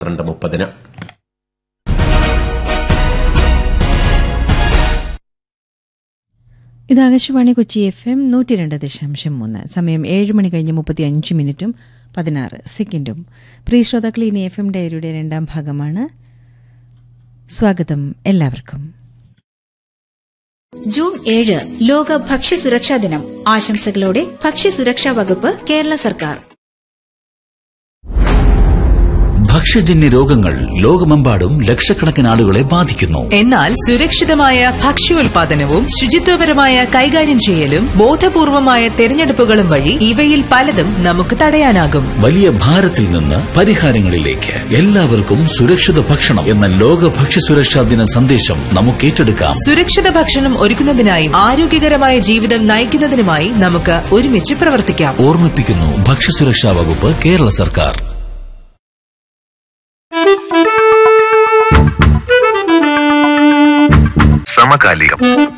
പന്ത്രണ്ട് മുപ്പതിന് ഇത് ആകാശവാണി കൊച്ചി എഫ് എം നൂറ്റി രണ്ട് ദശാംശം മൂന്ന് സമയം ഏഴ് മണി കഴിഞ്ഞ് മുപ്പത്തി അഞ്ച് മിനിറ്റും പതിനാറ് സെക്കൻഡും പ്രിയ ശ്രോതാക്കൾ ഇനി എഫ് എം ഡയറിയുടെ രണ്ടാം ഭാഗമാണ് സ്വാഗതം എല്ലാവർക്കും ജൂൺ ഏഴ് ലോക ഭക്ഷ്യസുരക്ഷാ ദിനം ആശംസകളോടെ ഭക്ഷ്യസുരക്ഷാ വകുപ്പ് കേരള സർക്കാർ ഭക്ഷ്യജന്യ രോഗങ്ങൾ ലോകമെമ്പാടും ലക്ഷക്കണക്കിന് ആളുകളെ ബാധിക്കുന്നു എന്നാൽ സുരക്ഷിതമായ ഭക്ഷ്യോൽപാദനവും ശുചിത്വപരമായ കൈകാര്യം ചെയ്യലും ബോധപൂർവമായ തെരഞ്ഞെടുപ്പുകളും വഴി ഇവയിൽ പലതും നമുക്ക് തടയാനാകും വലിയ ഭാരത്തിൽ നിന്ന് പരിഹാരങ്ങളിലേക്ക് എല്ലാവർക്കും സുരക്ഷിത ഭക്ഷണം എന്ന ലോക ഭക്ഷ്യസുരക്ഷാ ദിന സന്ദേശം നമുക്ക് ഏറ്റെടുക്കാം സുരക്ഷിത ഭക്ഷണം ഒരുക്കുന്നതിനായും ആരോഗ്യകരമായ ജീവിതം നയിക്കുന്നതിനുമായി നമുക്ക് ഒരുമിച്ച് പ്രവർത്തിക്കാം ഓർമ്മിപ്പിക്കുന്നു ഭക്ഷ്യസുരക്ഷാ വകുപ്പ് കേരള സർക്കാർ സമകാലികം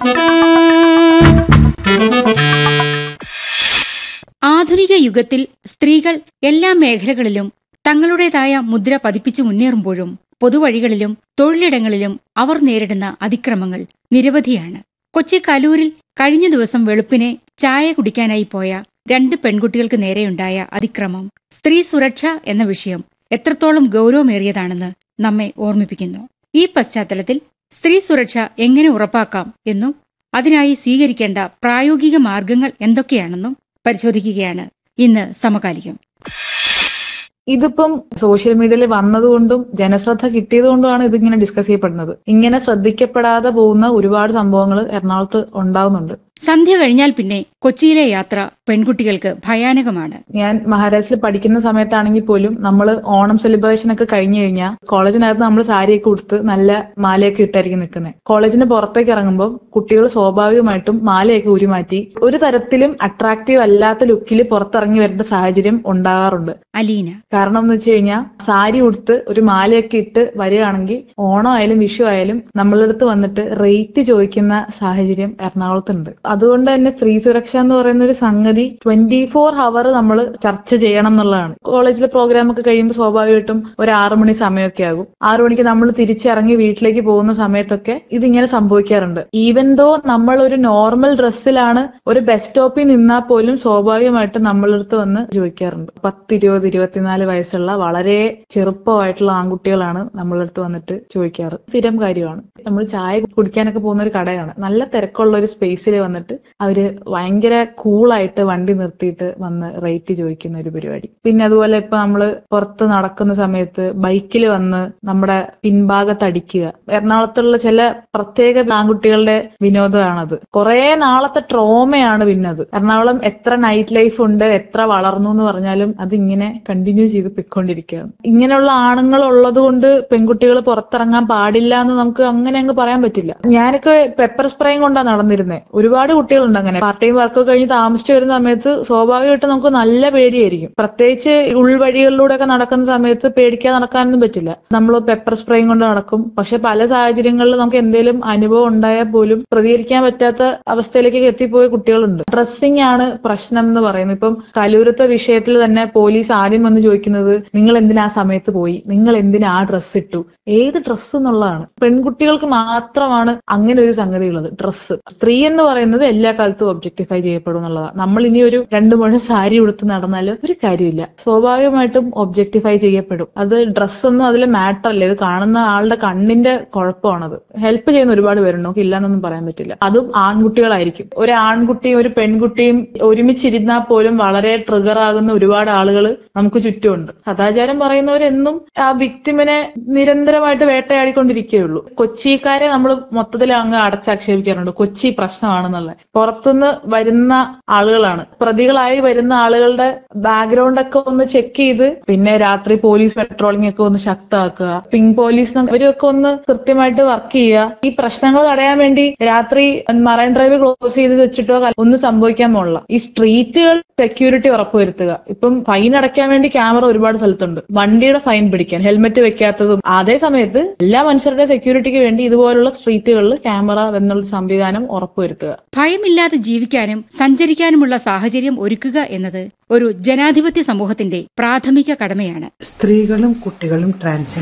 ആധുനിക യുഗത്തിൽ സ്ത്രീകൾ എല്ലാ മേഖലകളിലും തങ്ങളുടേതായ മുദ്ര പതിപ്പിച്ചു മുന്നേറുമ്പോഴും പൊതുവഴികളിലും തൊഴിലിടങ്ങളിലും അവർ നേരിടുന്ന അതിക്രമങ്ങൾ നിരവധിയാണ് കൊച്ചി കലൂരിൽ കഴിഞ്ഞ ദിവസം വെളുപ്പിനെ ചായ കുടിക്കാനായി പോയ രണ്ട് പെൺകുട്ടികൾക്ക് നേരെയുണ്ടായ അതിക്രമം സ്ത്രീ സുരക്ഷ എന്ന വിഷയം എത്രത്തോളം ഗൗരവമേറിയതാണെന്ന് നമ്മെ ഓർമ്മിപ്പിക്കുന്നു ഈ പശ്ചാത്തലത്തിൽ സ്ത്രീ സുരക്ഷ എങ്ങനെ ഉറപ്പാക്കാം എന്നും അതിനായി സ്വീകരിക്കേണ്ട പ്രായോഗിക മാർഗങ്ങൾ എന്തൊക്കെയാണെന്നും പരിശോധിക്കുകയാണ് ഇന്ന് സമകാലികം ഇതിപ്പം സോഷ്യൽ മീഡിയയിൽ വന്നതുകൊണ്ടും ജനശ്രദ്ധ കിട്ടിയതുകൊണ്ടുമാണ് ഇതിങ്ങനെ ഡിസ്കസ് ചെയ്യപ്പെടുന്നത് ഇങ്ങനെ ശ്രദ്ധിക്കപ്പെടാതെ പോകുന്ന ഒരുപാട് സംഭവങ്ങൾ എറണാകുളത്ത് ഉണ്ടാവുന്നുണ്ട് സന്ധ്യ കഴിഞ്ഞാൽ പിന്നെ കൊച്ചിയിലെ യാത്ര പെൺകുട്ടികൾക്ക് ഭയാനകമാണ് ഞാൻ മഹാരാഷ്ട്രയിൽ പഠിക്കുന്ന സമയത്താണെങ്കിൽ പോലും നമ്മൾ ഓണം സെലിബ്രേഷൻ ഒക്കെ കഴിഞ്ഞു കഴിഞ്ഞാൽ കോളേജിനകത്ത് നമ്മൾ സാരിയൊക്കെ ഉടുത്ത് നല്ല മാലയൊക്കെ ഇട്ടായിരിക്കും നിൽക്കുന്നത് കോളേജിന് പുറത്തേക്ക് ഇറങ്ങുമ്പോൾ കുട്ടികൾ സ്വാഭാവികമായിട്ടും മാലയൊക്കെ ഉരുമാറ്റി ഒരു തരത്തിലും അട്രാക്റ്റീവ് അല്ലാത്ത ലുക്കിൽ പുറത്തിറങ്ങി വരേണ്ട സാഹചര്യം ഉണ്ടാകാറുണ്ട് അലീന കാരണം എന്ന് വെച്ച് കഴിഞ്ഞാൽ സാരി ഉടുത്ത് ഒരു മാലയൊക്കെ ഇട്ട് വരികയാണെങ്കിൽ ഓണം ആയാലും വിഷു ആയാലും നമ്മളുടെ അടുത്ത് വന്നിട്ട് റേറ്റ് ചോദിക്കുന്ന സാഹചര്യം എറണാകുളത്തുണ്ട് അതുകൊണ്ട് തന്നെ സ്ത്രീ സുരക്ഷ എന്ന് പറയുന്ന ഒരു സംഗതി ട്വന്റി ഫോർ ഹവർ നമ്മൾ ചർച്ച ചെയ്യണം എന്നുള്ളതാണ് കോളേജിലെ പ്രോഗ്രാം ഒക്കെ കഴിയുമ്പോൾ സ്വാഭാവികമായിട്ടും ഒരു ആറു മണി സമയമൊക്കെ ആകും ആറു മണിക്ക് നമ്മൾ തിരിച്ചിറങ്ങി വീട്ടിലേക്ക് പോകുന്ന സമയത്തൊക്കെ ഇതിങ്ങനെ സംഭവിക്കാറുണ്ട് ഈവൻ ദോ നമ്മൾ ഒരു നോർമൽ ഡ്രസ്സിലാണ് ഒരു ബസ് സ്റ്റോപ്പിൽ നിന്നാൽ പോലും സ്വാഭാവികമായിട്ടും നമ്മളുടെ അടുത്ത് വന്ന് ചോദിക്കാറുണ്ട് പത്ത് ഇരുപത് ഇരുപത്തിനാല് വയസ്സുള്ള വളരെ ചെറുപ്പമായിട്ടുള്ള ആൺകുട്ടികളാണ് നമ്മളുടെ അടുത്ത് വന്നിട്ട് ചോദിക്കാറ് സ്ഥിരം കാര്യമാണ് നമ്മൾ ചായ കുടിക്കാനൊക്കെ പോകുന്ന ഒരു കടയാണ് നല്ല തിരക്കുള്ള ഒരു സ്പേസിൽ വന്നിട്ട് അവര് ഭയങ്കര കൂളായിട്ട് വണ്ടി നിർത്തിയിട്ട് വന്ന് റേറ്റ് ചോദിക്കുന്ന ഒരു പരിപാടി പിന്നെ അതുപോലെ ഇപ്പൊ നമ്മള് പുറത്ത് നടക്കുന്ന സമയത്ത് ബൈക്കിൽ വന്ന് നമ്മുടെ പിൻഭാഗത്ത് അടിക്കുക എറണാകുളത്തുള്ള ചില പ്രത്യേക ആൺകുട്ടികളുടെ വിനോദമാണത് കുറെ നാളത്തെ ട്രോമയാണ് പിന്നെ അത് എറണാകുളം എത്ര നൈറ്റ് ലൈഫ് ഉണ്ട് എത്ര വളർന്നു എന്ന് പറഞ്ഞാലും അതിങ്ങനെ കണ്ടിന്യൂ ചെയ്ത് പൊയ്ക്കൊണ്ടിരിക്കുകയാണ് ഇങ്ങനെയുള്ള ആണുങ്ങൾ ഉള്ളത് കൊണ്ട് പെൺകുട്ടികൾ പുറത്തിറങ്ങാൻ പാടില്ല എന്ന് നമുക്ക് അങ്ങനെ അങ്ങ് പറയാൻ പറ്റില്ല ഞാനൊക്കെ പെപ്പർ സ്പ്രേയും കൊണ്ടാണ് നടന്നിരുന്നത് ഒരുപാട് കുട്ടികളുണ്ട് അങ്ങനെ പാർട്ട് ടൈം വർക്ക് കഴിഞ്ഞ് താമസിച്ചു വരുന്ന സമയത്ത് സ്വാഭാവികമായിട്ടും നമുക്ക് നല്ല പേടിയായിരിക്കും പ്രത്യേകിച്ച് ഉൾവഴികളിലൂടെ ഒക്കെ നടക്കുന്ന സമയത്ത് പേടിക്കാതെ നടക്കാനൊന്നും പറ്റില്ല നമ്മൾ പെപ്പർ സ്പ്രേയും കൊണ്ട് നടക്കും പക്ഷെ പല സാഹചര്യങ്ങളിൽ നമുക്ക് എന്തെങ്കിലും അനുഭവം ഉണ്ടായാൽ പോലും പ്രതികരിക്കാൻ പറ്റാത്ത അവസ്ഥയിലേക്ക് എത്തിപ്പോയ കുട്ടികളുണ്ട് ഡ്രസ്സിംഗ് ആണ് പ്രശ്നം എന്ന് പറയുന്നത് ഇപ്പം കലൂരത്തെ വിഷയത്തിൽ തന്നെ പോലീസ് ആദ്യം വന്ന് ചോദിക്കുന്നത് നിങ്ങൾ എന്തിനാ ആ സമയത്ത് പോയി നിങ്ങൾ എന്തിനാ ആ ഡ്രസ്സ് ഇട്ടു ഏത് ഡ്രസ്സ് എന്നുള്ളതാണ് പെൺകുട്ടികൾക്ക് മാത്രമാണ് അങ്ങനെ ഒരു സംഗതി ഉള്ളത് ഡ്രസ്സ് സ്ത്രീ എന്ന് പറയുന്നത് എല്ലാ കാലത്തും ഒബ്ജക്ടിഫൈ ചെയ്യപ്പെടും എന്നുള്ളതാണ് നമ്മൾ ഇനി ഒരു രണ്ടു മുഴം സാരി ഉടുത്ത് നടന്നാലും ഒരു കാര്യമില്ല സ്വാഭാവികമായിട്ടും ഒബ്ജക്ടിഫൈ ചെയ്യപ്പെടും അത് ഡ്രസ്സൊന്നും അതിൽ മാറ്റർ അല്ല ഇത് കാണുന്ന ആളുടെ കണ്ണിന്റെ കുഴപ്പമാണത് ഹെൽപ്പ് ചെയ്യുന്ന ഒരുപാട് പേരുണ്ട് നമുക്ക് ഇല്ലാന്നൊന്നും പറയാൻ പറ്റില്ല അതും ആൺകുട്ടികളായിരിക്കും ഒരു ആൺകുട്ടിയും ഒരു പെൺകുട്ടിയും ഒരുമിച്ചിരുന്നാൽ പോലും വളരെ ട്രിഗർ ആകുന്ന ഒരുപാട് ആളുകൾ നമുക്ക് ചുറ്റുമുണ്ട് സദാചാരം പറയുന്നവരെന്നും ആ വിക്ടിമിനെ നിരന്തരമായിട്ട് വേട്ടയാടിക്കൊണ്ടിരിക്കുകയുള്ളൂ കൊച്ചിക്കാരെ നമ്മൾ മൊത്തത്തിൽ അങ്ങ് അടച്ചാക്ഷേപിക്കാറുണ്ട് കൊച്ചി പ്രശ്നമാണെന്നുള്ളത് പുറത്തുനിന്ന് വരുന്ന ആളുകളാണ് പ്രതികളായി വരുന്ന ആളുകളുടെ ബാക്ക്ഗ്രൗണ്ട് ഒക്കെ ഒന്ന് ചെക്ക് ചെയ്ത് പിന്നെ രാത്രി പോലീസ് പെട്രോളിംഗ് ഒക്കെ ഒന്ന് ശക്തമാക്കുക പിങ്ക് പോലീസ് ഇവരൊക്കെ ഒന്ന് കൃത്യമായിട്ട് വർക്ക് ചെയ്യുക ഈ പ്രശ്നങ്ങൾ തടയാൻ വേണ്ടി രാത്രി മറൈൻ ഡ്രൈവ് ക്ലോസ് ചെയ്ത് വെച്ചിട്ടോ ഒന്നും സംഭവിക്കാൻ പോലുള്ള ഈ സ്ട്രീറ്റുകൾ സെക്യൂരിറ്റി ഉറപ്പുവരുത്തുക ഇപ്പം ഫൈൻ അടയ്ക്കാൻ വേണ്ടി ക്യാമറ ഒരുപാട് സ്ഥലത്തുണ്ട് വണ്ടിയുടെ ഫൈൻ പിടിക്കാൻ ഹെൽമെറ്റ് വെക്കാത്തതും അതേ സമയത്ത് എല്ലാ മനുഷ്യരുടെ സെക്യൂരിറ്റിക്ക് വേണ്ടി ഇതുപോലുള്ള സ്ട്രീറ്റുകളിൽ ക്യാമറ എന്നുള്ള സംവിധാനം ഉറപ്പുവരുത്തുക ഭയമില്ലാതെ ജീവിക്കാനും സഞ്ചരിക്കാനുമുള്ള സാഹചര്യം ഒരുക്കുക എന്നത് ഒരു ജനാധിപത്യ സമൂഹത്തിന്റെ പ്രാഥമിക കടമയാണ് സ്ത്രീകളും കുട്ടികളും ട്രാൻസ്